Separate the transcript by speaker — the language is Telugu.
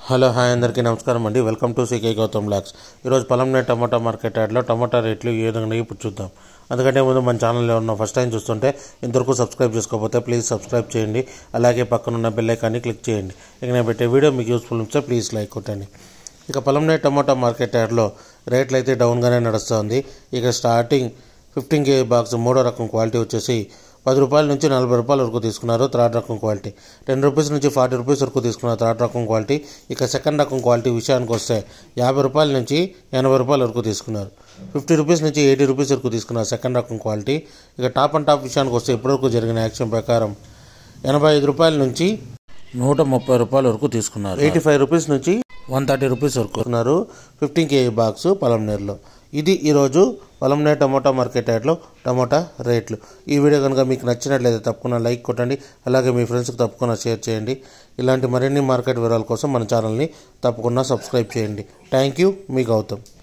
Speaker 1: హలో హాయ్ అందరికీ నమస్కారం అండి welcome to CK Gautam blogs ఈరోజు పొలంనే టమాటా మార్కెట్ యార్డ్లో టమాటా రేట్లు ఏ విధంగా ఇప్పుడు చూద్దాం అందుకంటే ముందు మన ఛానల్లో ఉన్న ఫస్ట్ టైం చూస్తుంటే ఇంతవరకు సబ్స్క్రైబ్ చేసుకోకపోతే ప్లీజ్ సబ్స్క్రైబ్ చేయండి అలాగే పక్కనున్న బెల్ ఐకాన్ని క్లిక్ చేయండి ఇక నేను పెట్టే వీడియో మీకు యూస్ఫుల్ ఉంటే ప్లీజ్ లైక్ కొట్టండి ఇక పొలంనే టమాటా మార్కెట్ యార్డ్లో రేట్లు అయితే డౌన్గానే నడుస్తుంది ఇక స్టార్టింగ్ ఫిఫ్టీన్ కే బాక్స్ మూడో రకం క్వాలిటీ వచ్చేసి పది రూపాయల నుంచి నలభై రూపాయల వరకు తీసుకున్నారు థర్డ్ రకం క్వాలిటీ టెన్ రూపీస్ నుంచి ఫార్టీ రూపీస్ వరకు తీసుకున్నారు థర్డ్ రకం క్వాలిటీ ఇక సెకండ్ రకం క్వాలిటీ విషయానికి వస్తే యాభై రూపాయల నుంచి ఎనభై రూపాయల వరకు తీసుకున్నారు ఫిఫ్టీ రూపీస్ నుంచి ఎయిటీ రూపీస్ వరకు తీసుకున్నారు సెకండ్ రకం క్వాలిటీ ఇక టాప్ అండ్ టాప్ విషయానికి వస్తే ఇప్పటివరకు జరిగిన యాక్షన్ ప్రకారం ఎనభై ఐదు రూపాయల నుంచి నూట ముప్పై రూపాయల వరకు తీసుకున్నారు ఎయిటీ ఫైవ్ రూపీస్ నుంచి వన్ థర్టీ రూపీస్ వరకు ఉన్నారు ఫిఫ్టీన్ కేజీ బాక్స్ పొలంనేరులో ఇది ఈరోజు పొలంనేరు టమోటా మార్కెట్ యార్డ్లో టమోటా రేట్లు ఈ వీడియో కనుక మీకు నచ్చినట్లయితే తప్పకుండా లైక్ కొట్టండి అలాగే మీ ఫ్రెండ్స్కి తప్పకుండా షేర్ చేయండి ఇలాంటి మరిన్ని మార్కెట్ వివరాల కోసం మన ఛానల్ని తప్పకుండా సబ్స్క్రైబ్ చేయండి థ్యాంక్ యూ మీ గౌతమ్